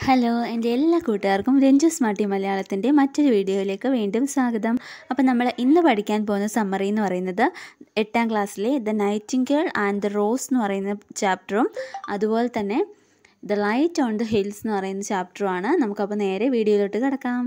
hello എൻ്റെ എല്ലാ കൂട്ടുകാർക്കും രഞ്ജു സ്മാർട്ടി മലയാളത്തിൻ്റെ മറ്റൊരു വീഡിയോയിലേക്ക് വീണ്ടും സ്വാഗതം അപ്പോൾ നമ്മൾ ഇന്ന് പഠിക്കാൻ പോകുന്ന സമ്മറി എന്ന് പറയുന്നത് എട്ടാം ക്ലാസ്സിലെ the nightingale and the rose എന്ന് പറയുന്ന ചാപ്റ്ററും അതുപോലെ തന്നെ the light on the hills എന്ന് പറയുന്ന ചാപ്റ്ററുമാണ് നമുക്കപ്പോൾ നേരെ വീഡിയോയിലോട്ട് കിടക്കാം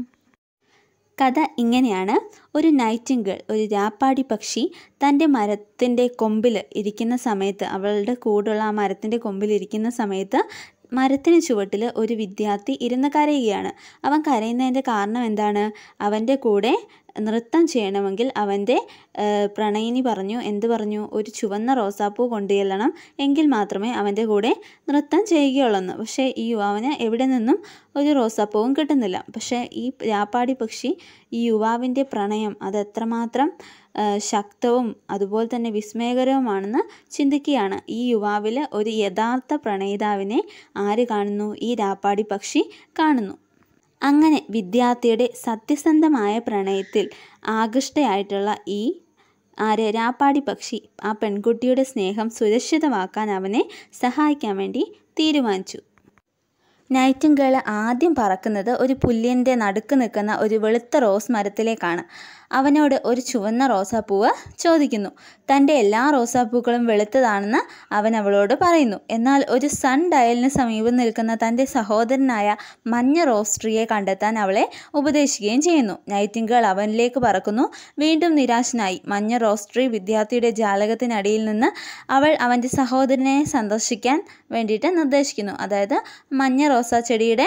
കഥ ഇങ്ങനെയാണ് ഒരു നൈറ്റിംഗിൾ ഒരു രാപ്പാടി പക്ഷി തൻ്റെ മരത്തിൻ്റെ കൊമ്പിൽ ഇരിക്കുന്ന സമയത്ത് അവളുടെ കൂടുള്ള ആ മരത്തിൻ്റെ കൊമ്പിൽ ഇരിക്കുന്ന സമയത്ത് മരത്തിന് ചുവട്ടിൽ ഒരു വിദ്യാർത്ഥി ഇരുന്ന് കരയുകയാണ് അവൻ കരയുന്നതിൻ്റെ കാരണം എന്താണ് അവൻ്റെ കൂടെ നൃത്തം ചെയ്യണമെങ്കിൽ അവൻ്റെ പ്രണയിനി പറഞ്ഞു എന്ത് പറഞ്ഞു ഒരു ചുവന്ന റോസാപ്പൂ കൊണ്ടുചെല്ലണം എങ്കിൽ മാത്രമേ അവൻ്റെ കൂടെ നൃത്തം ചെയ്യുകയുള്ളൂ പക്ഷേ ഈ യുവാവിന് എവിടെ നിന്നും ഒരു റോസാപ്പൂവും കിട്ടുന്നില്ല പക്ഷേ ഈ രാപ്പാടി പക്ഷി ഈ യുവാവിൻ്റെ പ്രണയം അത് എത്രമാത്രം ശക്തവും അതുപോലെ തന്നെ വിസ്മയകരവുമാണെന്ന് ചിന്തിക്കുകയാണ് ഈ യുവാവിൽ ഒരു യഥാർത്ഥ പ്രണയിതാവിനെ ആര് കാണുന്നു ഈ രാപ്പാടി പക്ഷി കാണുന്നു അങ്ങനെ വിദ്യാർത്ഥിയുടെ സത്യസന്ധമായ പ്രണയത്തിൽ ആകൃഷ്ടയായിട്ടുള്ള ഈ ആര് രാപ്പാടി പക്ഷി ആ പെൺകുട്ടിയുടെ സ്നേഹം സുരക്ഷിതമാക്കാൻ അവനെ സഹായിക്കാൻ വേണ്ടി തീരുമാനിച്ചു നൈറ്റിംഗേൾ ആദ്യം പറക്കുന്നത് ഒരു പുല്ലിൻ്റെ നടുക്ക് നിൽക്കുന്ന ഒരു വെളുത്ത റോസ് മരത്തിലേക്കാണ് അവനോട് ഒരു ചുവന്ന റോസാപ്പൂവ് ചോദിക്കുന്നു തൻ്റെ എല്ലാ റോസാപ്പൂക്കളും വെളുത്തതാണെന്ന് അവൻ അവളോട് പറയുന്നു എന്നാൽ ഒരു സൺ ഡയലിന് സമീപം നിൽക്കുന്ന തൻ്റെ സഹോദരനായ മഞ്ഞ റോസ് ട്രീയെ കണ്ടെത്താൻ അവളെ ഉപദേശിക്കുകയും ചെയ്യുന്നു നൈറ്റിംഗേൾ അവനിലേക്ക് പറക്കുന്നു വീണ്ടും നിരാശനായി മഞ്ഞ റോസ് ട്രീ വിദ്യാർത്ഥിയുടെ ജാലകത്തിനടിയിൽ നിന്ന് അവൾ അവൻ്റെ സഹോദരനെ സന്ദർശിക്കാൻ വേണ്ടിയിട്ട് നിർദ്ദേശിക്കുന്നു അതായത് മഞ്ഞ റോസാ ചെടിയുടെ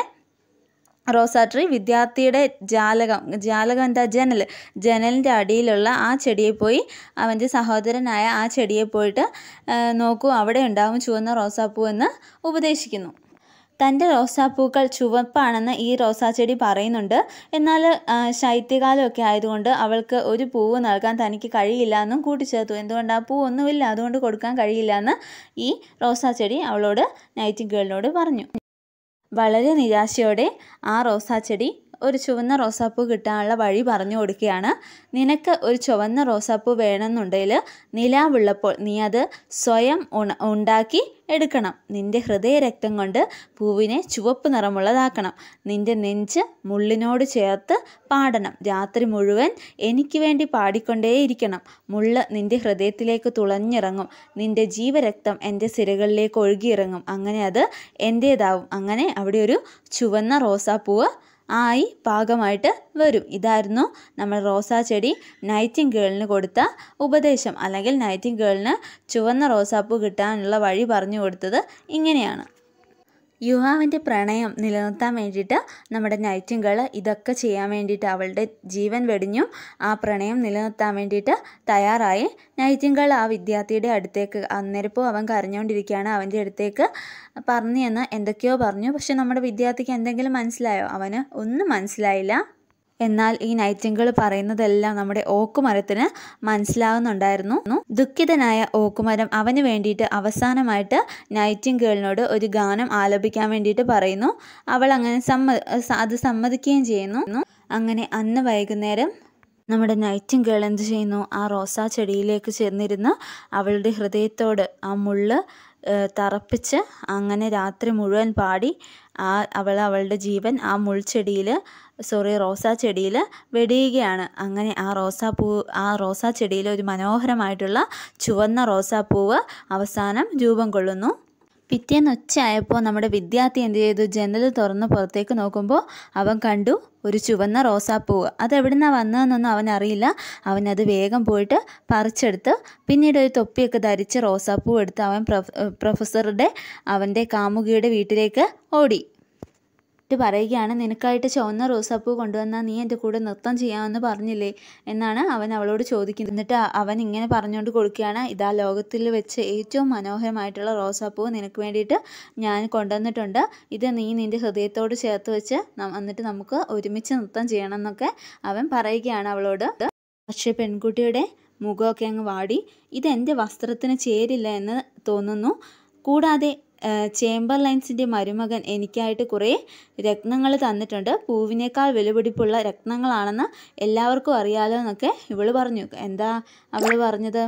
റോസാ ട്രീ വിദ്യാർത്ഥിയുടെ ജാലകം ജാലകം എന്താ ജനൽ ജനലിൻ്റെ അടിയിലുള്ള ആ ചെടിയെ പോയി അവൻ്റെ സഹോദരനായ ആ ചെടിയെ പോയിട്ട് നോക്കൂ അവിടെ ഉണ്ടാവും ചുവന്ന റോസാപ്പൂ എന്ന് ഉപദേശിക്കുന്നു തൻ്റെ റോസാപ്പൂക്കൾ ചുവപ്പാണെന്ന് ഈ റോസാ ചെടി പറയുന്നുണ്ട് എന്നാൽ ശൈത്യകാലമൊക്കെ ആയതുകൊണ്ട് അവൾക്ക് ഒരു പൂവ് നൽകാൻ തനിക്ക് കഴിയില്ല എന്നും കൂട്ടിച്ചേർത്തു എന്തുകൊണ്ട് ആ പൂവൊന്നുമില്ല അതുകൊണ്ട് കൊടുക്കാൻ കഴിയില്ല എന്ന് ഈ റോസാ ചെടി അവളോട് നൈറ്റിംഗേളിനോട് പറഞ്ഞു വളരെ നിരാശയോടെ ആ റോസാച്ചെടി ഒരു ചുവന്ന റോസാപ്പൂ കിട്ടാനുള്ള വഴി പറഞ്ഞു കൊടുക്കുകയാണ് നിനക്ക് ഒരു ചുവന്ന റോസാപ്പൂ വേണമെന്നുണ്ടെങ്കിൽ നിലാവുള്ളപ്പോൾ നീ അത് സ്വയം ഉണ ഉണ്ടാക്കി എടുക്കണം നിന്റെ ഹൃദയരക്തം കൊണ്ട് പൂവിനെ ചുവപ്പ് നിറമുള്ളതാക്കണം നിന്റെ നെഞ്ച് മുള്ളിനോട് ചേർത്ത് പാടണം രാത്രി മുഴുവൻ എനിക്ക് വേണ്ടി പാടിക്കൊണ്ടേയിരിക്കണം മുള്ള് നിന്റെ ഹൃദയത്തിലേക്ക് തുളഞ്ഞിറങ്ങും നിന്റെ ജീവരക്തം എൻ്റെ സിരകളിലേക്ക് ഒഴുകിയിറങ്ങും അങ്ങനെ അത് എൻ്റേതാവും അങ്ങനെ അവിടെ ഒരു ചുവന്ന റോസാപ്പൂവ് ആയി പാകമായിട്ട് വരും ഇതായിരുന്നു നമ്മൾ റോസാ ചെടി നൈറ്റിംഗേളിന് കൊടുത്ത ഉപദേശം അല്ലെങ്കിൽ നൈറ്റിംഗേളിന് ചുവന്ന റോസാപ്പൂ കിട്ടാനുള്ള വഴി പറഞ്ഞു കൊടുത്തത് ഇങ്ങനെയാണ് യുവാവിൻ്റെ പ്രണയം നിലനിർത്താൻ വേണ്ടിയിട്ട് നമ്മുടെ നൈറ്റിംഗേൾ ഇതൊക്കെ ചെയ്യാൻ വേണ്ടിയിട്ട് അവളുടെ ജീവൻ വെടിഞ്ഞും ആ പ്രണയം നിലനിർത്താൻ വേണ്ടിയിട്ട് തയ്യാറായി നൈറ്റിംഗേൾ ആ വിദ്യാർത്ഥിയുടെ അടുത്തേക്ക് അന്നേരപ്പോൾ അവൻ കരഞ്ഞുകൊണ്ടിരിക്കുകയാണ് അവൻ്റെ അടുത്തേക്ക് പറഞ്ഞു എന്ന് എന്തൊക്കെയോ പറഞ്ഞു പക്ഷെ നമ്മുടെ വിദ്യാർത്ഥിക്ക് എന്തെങ്കിലും മനസ്സിലായോ അവന് ഒന്നും മനസ്സിലായില്ല എന്നാൽ ഈ നൈറ്റിംഗിൾ പറയുന്നതെല്ലാം നമ്മുടെ ഓക്കുമരത്തിന് മനസ്സിലാവുന്നുണ്ടായിരുന്നു ദുഃഖിതനായ ഓക്കുമരം അവന് വേണ്ടിയിട്ട് അവസാനമായിട്ട് നൈറ്റിംഗേളിനോട് ഒരു ഗാനം ആലപിക്കാൻ വേണ്ടിയിട്ട് പറയുന്നു അവൾ അങ്ങനെ സമ്മ അത് സമ്മതിക്കുകയും ചെയ്യുന്നു അങ്ങനെ അന്ന് വൈകുന്നേരം നമ്മുടെ നൈറ്റിംഗേൾ എന്ത് ചെയ്യുന്നു ആ റോസാ ചെടിയിലേക്ക് ചെന്നിരുന്ന് അവളുടെ ഹൃദയത്തോട് ആ മുള്ള് തറപ്പിച്ച് അങ്ങനെ രാത്രി മുഴുവൻ പാടി ആ അവൾ അവളുടെ ജീവൻ ആ മുൾച്ചെടിയിൽ സോറി റോസാ ചെടിയിൽ വെടിയുകയാണ് അങ്ങനെ ആ റോസാപ്പൂ ആ റോസാ ചെടിയിൽ ഒരു മനോഹരമായിട്ടുള്ള ചുവന്ന റോസാപ്പൂവ് അവസാനം രൂപം കൊള്ളുന്നു പിറ്റേന്ന് ഉച്ചയായപ്പോൾ നമ്മുടെ വിദ്യാർത്ഥി എന്ത് ചെയ്തു ജനൽ തുറന്ന് പുറത്തേക്ക് നോക്കുമ്പോൾ അവൻ കണ്ടു ഒരു ചുവന്ന റോസാപ്പൂവ് അത് എവിടെ നിന്നാണ് വന്നതെന്നൊന്നും അവൻ അറിയില്ല അവനത് വേഗം പോയിട്ട് പറിച്ചെടുത്ത് പിന്നീട് ഒരു തൊപ്പിയൊക്കെ ധരിച്ച് റോസാപ്പൂ എടുത്ത് അവൻ പ്രൊഫസറുടെ അവൻ്റെ കാമുകിയുടെ വീട്ടിലേക്ക് ഓടി എന്നിട്ട് പറയുകയാണ് നിനക്കായിട്ട് ചുവന്ന റോസാപ്പൂ കൊണ്ടുവന്നാൽ നീ എൻ്റെ കൂടെ നൃത്തം ചെയ്യാമെന്ന് പറഞ്ഞില്ലേ എന്നാണ് അവൻ അവളോട് ചോദിക്കുന്നത് എന്നിട്ട് അവൻ ഇങ്ങനെ പറഞ്ഞുകൊണ്ട് കൊടുക്കുകയാണ് ഇതാ ലോകത്തിൽ വെച്ച് ഏറ്റവും മനോഹരമായിട്ടുള്ള റോസാപ്പൂ നിനക്ക് വേണ്ടിയിട്ട് ഞാൻ കൊണ്ടുവന്നിട്ടുണ്ട് ഇത് നീ നിൻ്റെ ഹൃദയത്തോട് ചേർത്ത് വെച്ച് എന്നിട്ട് നമുക്ക് ഒരുമിച്ച് നൃത്തം ചെയ്യണം എന്നൊക്കെ അവൻ പറയുകയാണ് അവളോട് പക്ഷേ പെൺകുട്ടിയുടെ മുഖമൊക്കെ അങ്ങ് വാടി ഇതെൻ്റെ വസ്ത്രത്തിന് ചേരില്ല എന്ന് തോന്നുന്നു കൂടാതെ ചേംബർ ലൈൻസിൻ്റെ മരുമകൻ എനിക്കായിട്ട് കുറേ രത്നങ്ങൾ തന്നിട്ടുണ്ട് പൂവിനേക്കാൾ വിലപിടിപ്പുള്ള രത്നങ്ങളാണെന്ന് എല്ലാവർക്കും അറിയാലോ എന്നൊക്കെ ഇവൾ പറഞ്ഞു എന്താ അവൾ പറഞ്ഞത്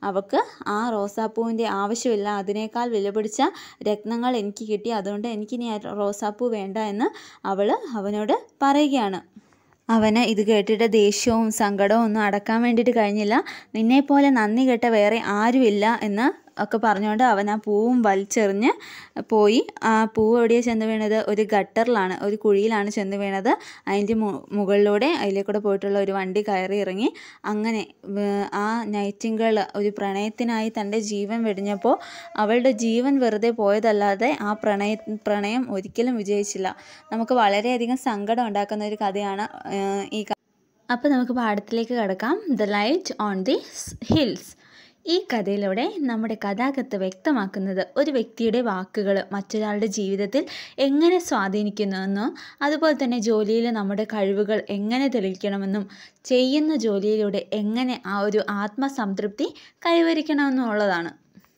അവൾക്ക് ആ റോസാപ്പൂവിൻ്റെ ആവശ്യമില്ല അതിനേക്കാൾ വിലപിടിച്ച രത്നങ്ങൾ എനിക്ക് കിട്ടി അതുകൊണ്ട് എനിക്കിനി ആ റോസാപ്പൂ വേണ്ട എന്ന് അവൾ അവനോട് പറയുകയാണ് അവന് ഇത് കേട്ടിട്ട് ദേഷ്യവും സങ്കടവും ഒന്നും അടക്കാൻ വേണ്ടിയിട്ട് കഴിഞ്ഞില്ല നിന്നെപ്പോലെ നന്ദി കെട്ട വേറെ ആരുമില്ല എന്ന് ഒക്കെ പറഞ്ഞുകൊണ്ട് അവൻ ആ പൂവും വലിച്ചെറിഞ്ഞ് പോയി ആ പൂവ് എവിടെയാണ് ചെന്ന് വീണത് ഒരു ഗട്ടറിലാണ് ഒരു കുഴിയിലാണ് ചെന്ന് വീണത് അതിൻ്റെ മു മുകളിലൂടെ അതിലേക്കൂടെ പോയിട്ടുള്ള ഒരു വണ്ടി കയറി ഇറങ്ങി അങ്ങനെ വേ- ആ നൈറ്റിംഗേൾ ഒരു പ്രണയത്തിനായി തൻ്റെ ജീവൻ വെടിഞ്ഞപ്പോൾ അവളുടെ ജീവൻ വെറുതെ പോയതല്ലാതെ ആ പ്രണയ പ്രണയം ഒരിക്കലും വിജയിച്ചില്ല നമുക്ക് വളരെയധികം സങ്കടം ഉണ്ടാക്കുന്ന ഒരു കഥയാണ് ഏഹ്, ഈ ക- അപ്പോൾ നമുക്ക് പാഠത്തിലേക്ക് കടക്കാം the light on the hills ഈ കഥയിലൂടെ നമ്മുടെ കഥാകൃത്ത് വ്യക്തമാക്കുന്നത് ഒരു വ്യക്തിയുടെ വാക്കുകൾ മറ്റൊരാളുടെ ജീവിതത്തിൽ എങ്ങനെ സ്വാധീനിക്കുന്നുവെന്നും അതുപോലെ തന്നെ ജോലിയിൽ നമ്മുടെ കഴിവുകൾ എങ്ങനെ തെളിയിക്കണമെന്നും ചെയ്യുന്ന ജോലിയിലൂടെ എങ്ങനെ ആ ഒരു ആത്മസംതൃപ്തി കൈവരിക്കണമെന്നുള്ളതാണ്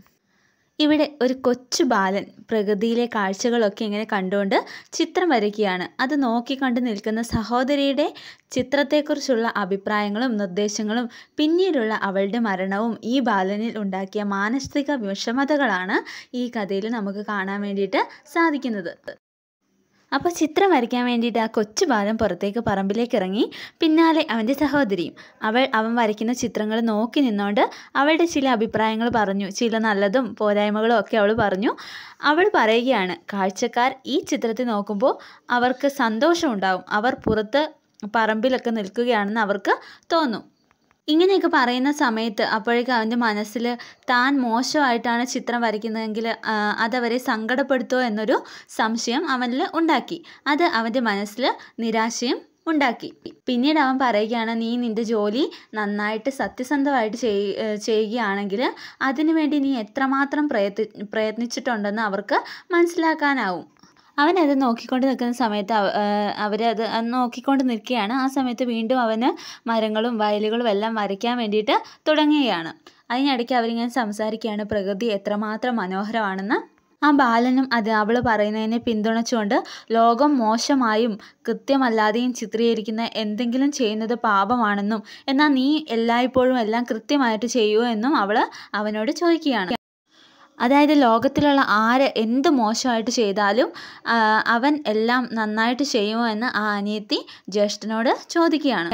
ഇവിടെ ഒരു കൊച്ചു ബാലൻ പ്രകൃതിയിലെ കാഴ്ചകളൊക്കെ ഇങ്ങനെ കണ്ടുകൊണ്ട് ചിത്രം വരയ്ക്കുകയാണ് അത് നോക്കിക്കണ്ട് നിൽക്കുന്ന സഹോദരിയുടെ ചിത്രത്തെക്കുറിച്ചുള്ള അഭിപ്രായങ്ങളും നിർദ്ദേശങ്ങളും പിന്നീടുള്ള അവളുടെ മരണവും ഈ ബാലനിൽ ഉണ്ടാക്കിയ മാനസിക വിഷമതകളാണ് ഈ കഥയിൽ നമുക്ക് കാണാൻ വേണ്ടിയിട്ട് സാധിക്കുന്നത് അപ്പോൾ ചിത്രം വരയ്ക്കാൻ വേണ്ടിയിട്ട് ആ കൊച്ചു ബാലൻ പുറത്തേക്ക് പറമ്പിലേക്ക് ഇറങ്ങി പിന്നാലെ അവൻ്റെ സഹോദരിയും അവൾ അവൻ വരയ്ക്കുന്ന ചിത്രങ്ങൾ നോക്കി നിന്നുകൊണ്ട് അവളുടെ ചില അഭിപ്രായങ്ങൾ പറഞ്ഞു ചില നല്ലതും പോരായ്മകളും ഒക്കെ അവൾ പറഞ്ഞു അവൾ പറയുകയാണ് കാഴ്ചക്കാർ ഈ ചിത്രത്തിൽ നോക്കുമ്പോൾ അവർക്ക് സന്തോഷമുണ്ടാവും അവർ പുറത്ത് പറമ്പിലൊക്കെ നിൽക്കുകയാണെന്ന് അവർക്ക് തോന്നും ഇങ്ങനെയൊക്കെ പറയുന്ന സമയത്ത് അപ്പോഴേക്കും അവൻ്റെ മനസ്സിൽ താൻ മോശമായിട്ടാണ് ചിത്രം വരയ്ക്കുന്നതെങ്കിൽ ആ, അതവരെ സങ്കടപ്പെടുത്തുമോ എന്നൊരു സംശയം അവനിൽ ഉണ്ടാക്കി അത് അവൻ്റെ മനസ്സിൽ നിരാശയും ഉണ്ടാക്കി പിന്നീട് അവൻ പറയുകയാണ് നീ നിൻ്റെ ജോലി നന്നായിട്ട് സത്യസന്ധമായിട്ട് ചെയ് ഏഹ് ചെയ്യുകയാണെങ്കിൽ അതിനുവേണ്ടി നീ എത്രമാത്രം പ്രയത്നി പ്രയത്നിച്ചിട്ടുണ്ടെന്ന് അവർക്ക് മനസ്സിലാക്കാനാവും അവനത് നോക്കിക്കൊണ്ട് നിൽക്കുന്ന സമയത്ത് അവ അവരത് നോക്കിക്കൊണ്ട് നിൽക്കുകയാണ് ആ സമയത്ത് വീണ്ടും അവന് മരങ്ങളും വയലുകളും എല്ലാം വരയ്ക്കാൻ വേണ്ടിയിട്ട് തുടങ്ങുകയാണ് അതിനിടയ്ക്ക് അവരിങ്ങനെ സംസാരിക്കുകയാണ് പ്രകൃതി എത്രമാത്രം മനോഹരമാണെന്ന് ആ ബാലനും അത് അവൾ പറയുന്നതിനെ പിന്തുണച്ചുകൊണ്ട് ലോകം മോശമായും കൃത്യമല്ലാതെയും ചിത്രീകരിക്കുന്ന എന്തെങ്കിലും ചെയ്യുന്നത് പാപമാണെന്നും എന്നാൽ നീ എല്ലായ്പ്പോഴും എല്ലാം കൃത്യമായിട്ട് ചെയ്യുമോ എന്നും അവൾ അവനോട് ചോദിക്കുകയാണ് അതായത് ലോകത്തിലുള്ള ആര് എന്ത് മോശമായിട്ട് ചെയ്താലും ആ, അവൻ എല്ലാം നന്നായിട്ട് ചെയ്യുമോ എന്ന് ആ അനിയത്തി ജ്യേഷ്ഠനോട് ചോദിക്കുകയാണ്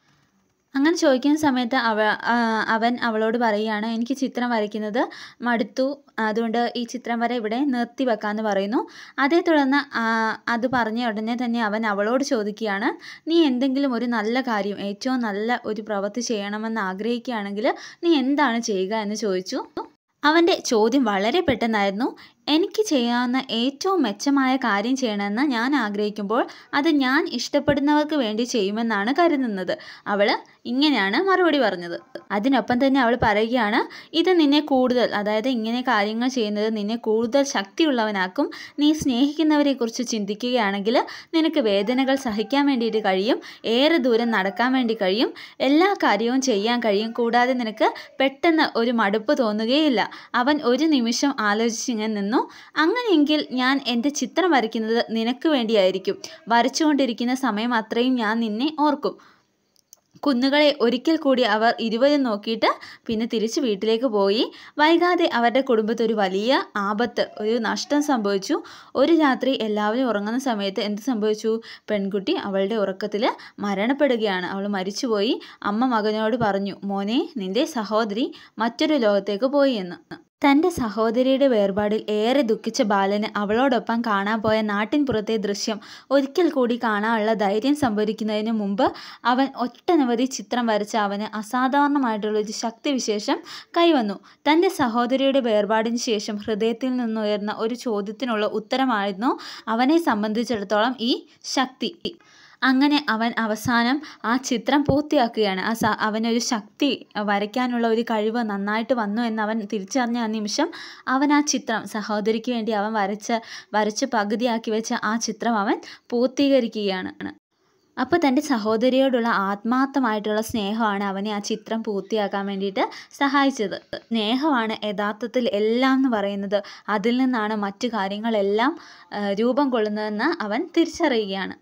അങ്ങനെ ചോദിക്കുന്ന സമയത്ത് അവ ആ, അവൻ അവളോട് പറയുകയാണ് എനിക്ക് ചിത്രം വരയ്ക്കുന്നത് മടുത്തു അതുകൊണ്ട് ഈ ചിത്രം വര ഇവിടെ നിർത്തി വെക്കാമെന്ന് പറയുന്നു അതേ തുടർന്ന് ആ, അത് പറഞ്ഞ ഉടനെ തന്നെ അവൻ അവളോട് ചോദിക്കുകയാണ് നീ എന്തെങ്കിലും ഒരു നല്ല കാര്യം ഏറ്റവും നല്ല ഒരു പ്രവൃത്തി ചെയ്യണമെന്ന് ആഗ്രഹിക്കുകയാണെങ്കിൽ നീ എന്താണ് ചെയ്യുക എന്ന് ചോദിച്ചു അവൻ്റെ ചോദ്യം വളരെ പെട്ടെന്നായിരുന്നു എനിക്ക് ചെയ്യാവുന്ന ഏറ്റവും മെച്ചമായ കാര്യം ചെയ്യണമെന്ന് ഞാൻ ആഗ്രഹിക്കുമ്പോൾ അത് ഞാൻ ഇഷ്ടപ്പെടുന്നവർക്ക് വേണ്ടി ചെയ്യുമെന്നാണ് കരുതുന്നത് അവൾ ഇങ്ങനെയാണ് മറുപടി പറഞ്ഞത് അതിനൊപ്പം തന്നെ അവൾ പറയുകയാണ് ഇത് നിന്നെ കൂടുതൽ അതായത് ഇങ്ങനെ കാര്യങ്ങൾ ചെയ്യുന്നത് നിന്നെ കൂടുതൽ ശക്തിയുള്ളവനാക്കും നീ സ്നേഹിക്കുന്നവരെക്കുറിച്ച് ചിന്തിക്കുകയാണെങ്കിൽ നിനക്ക് വേദനകൾ സഹിക്കാൻ വേണ്ടിയിട്ട് കഴിയും ഏറെ ദൂരം നടക്കാൻ വേണ്ടി കഴിയും എല്ലാ കാര്യവും ചെയ്യാൻ കഴിയും കൂടാതെ നിനക്ക് പെട്ടെന്ന് ഒരു മടുപ്പ് തോന്നുകയില്ല അവൻ ഒരു നിമിഷം ആലോചിച്ചിങ്ങനെ നിന്നു അങ്ങനെയെങ്കിൽ ഞാൻ എൻ്റെ ചിത്രം വരയ്ക്കുന്നത് നിനക്ക് വേണ്ടിയായിരിക്കും വരച്ചുകൊണ്ടിരിക്കുന്ന സമയം അത്രയും ഞാൻ നിന്നെ ഓർക്കും കുന്നുകളെ ഒരിക്കൽ കൂടി അവർ ഇരുവരും നോക്കിയിട്ട് പിന്നെ തിരിച്ച് വീട്ടിലേക്ക് പോയി വൈകാതെ അവരുടെ കുടുംബത്തിൽ ഒരു വലിയ ആപത്ത് ഒരു നഷ്ടം സംഭവിച്ചു ഒരു രാത്രി എല്ലാവരും ഉറങ്ങുന്ന സമയത്ത് എന്ത് സംഭവിച്ചു പെൺകുട്ടി അവളുടെ ഉറക്കത്തിൽ മരണപ്പെടുകയാണ് അവൾ മരിച്ചുപോയി അമ്മ മകനോട് പറഞ്ഞു മോനെ നിന്റെ സഹോദരി മറ്റൊരു ലോകത്തേക്ക് പോയി എന്ന് തൻ്റെ സഹോദരിയുടെ വേർപാടിൽ ഏറെ ദുഃഖിച്ച ബാലന് അവളോടൊപ്പം കാണാൻ പോയ നാട്ടിൻപുറത്തെ ദൃശ്യം ഒരിക്കൽ കൂടി കാണാനുള്ള ധൈര്യം സംഭരിക്കുന്നതിന് മുമ്പ് അവൻ ഒട്ടനവധി ചിത്രം വരച്ച അവന് അസാധാരണമായിട്ടുള്ള ഒരു ശക്തിവിശേഷം കൈവന്നു തൻ്റെ സഹോദരിയുടെ വേർപാടിന് ശേഷം ഹൃദയത്തിൽ നിന്നുയർന്ന ഒരു ചോദ്യത്തിനുള്ള ഉത്തരമായിരുന്നു അവനെ സംബന്ധിച്ചിടത്തോളം ഈ ശക്തി അങ്ങനെ അവൻ അവസാനം ആ ചിത്രം പൂർത്തിയാക്കുകയാണ് ആ സ അവനൊരു ശക്തി വരയ്ക്കാനുള്ള ഒരു കഴിവ് നന്നായിട്ട് വന്നു എന്ന് അവൻ തിരിച്ചറിഞ്ഞ ആ നിമിഷം അവൻ ആ ചിത്രം സഹോദരിക്ക് വേണ്ടി അവൻ വരച്ച് വരച്ച് പകുതിയാക്കി വെച്ച ആ ചിത്രം അവൻ പൂർത്തീകരിക്കുകയാണ് അപ്പോൾ തൻ്റെ സഹോദരിയോടുള്ള ആത്മാർത്ഥമായിട്ടുള്ള സ്നേഹമാണ് അവനെ ആ ചിത്രം പൂർത്തിയാക്കാൻ വേണ്ടിയിട്ട് സഹായിച്ചത് സ്നേഹമാണ് യഥാർത്ഥത്തിൽ എല്ലാം എന്ന് പറയുന്നത് അതിൽ നിന്നാണ് മറ്റു കാര്യങ്ങളെല്ലാം ആ, രൂപം കൊള്ളുന്നതെന്ന് അവൻ തിരിച്ചറിയുകയാണ്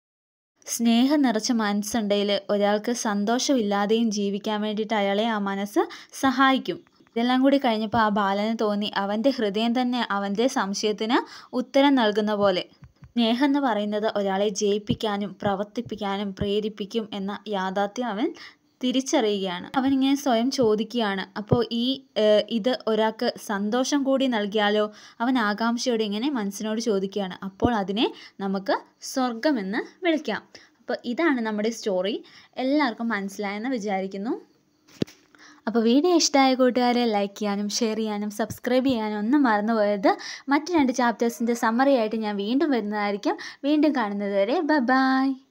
സ്നേഹം നിറച്ച മനസ്സുണ്ടെങ്കിൽ ഒരാൾക്ക് സന്തോഷമില്ലാതെയും ജീവിക്കാൻ വേണ്ടിയിട്ട് അയാളെ ആ മനസ്സ് സഹായിക്കും ഇതെല്ലാം കൂടി കഴിഞ്ഞപ്പോൾ ആ ബാലന് തോന്നി അവൻ്റെ ഹൃദയം തന്നെ അവൻ്റെ സംശയത്തിന് ഉത്തരം നൽകുന്ന പോലെ സ്നേഹം എന്ന് പറയുന്നത് ഒരാളെ ജയിപ്പിക്കാനും പ്രവർത്തിപ്പിക്കാനും പ്രേരിപ്പിക്കും എന്ന യാഥാർത്ഥ്യം അവൻ തിരിച്ചറിയുകയാണ് അവനിങ്ങനെ സ്വയം ചോദിക്കുകയാണ് അപ്പോൾ ഈ ഇത് ഒരാൾക്ക് സന്തോഷം കൂടി നൽകിയാലോ അവൻ ആകാംക്ഷയോടെ ഇങ്ങനെ മനസ്സിനോട് ചോദിക്കുകയാണ് അപ്പോൾ അതിനെ നമുക്ക് സ്വർഗമെന്ന് വിളിക്കാം അപ്പോൾ ഇതാണ് നമ്മുടെ സ്റ്റോറി എല്ലാവർക്കും മനസ്സിലായെന്ന് വിചാരിക്കുന്നു അപ്പോൾ വീഡിയോ ഇഷ്ടമായ കൂട്ടുകാരെ ലൈക്ക് ചെയ്യാനും ഷെയർ ചെയ്യാനും സബ്സ്ക്രൈബ് ചെയ്യാനും ഒന്നും മറന്നു പോയത് മറ്റ് രണ്ട് ചാപ്റ്റേഴ്സിൻ്റെ സമ്മറി ആയിട്ട് ഞാൻ വീണ്ടും വരുന്നതായിരിക്കും വീണ്ടും കാണുന്നത് വരെ ബ ബായ്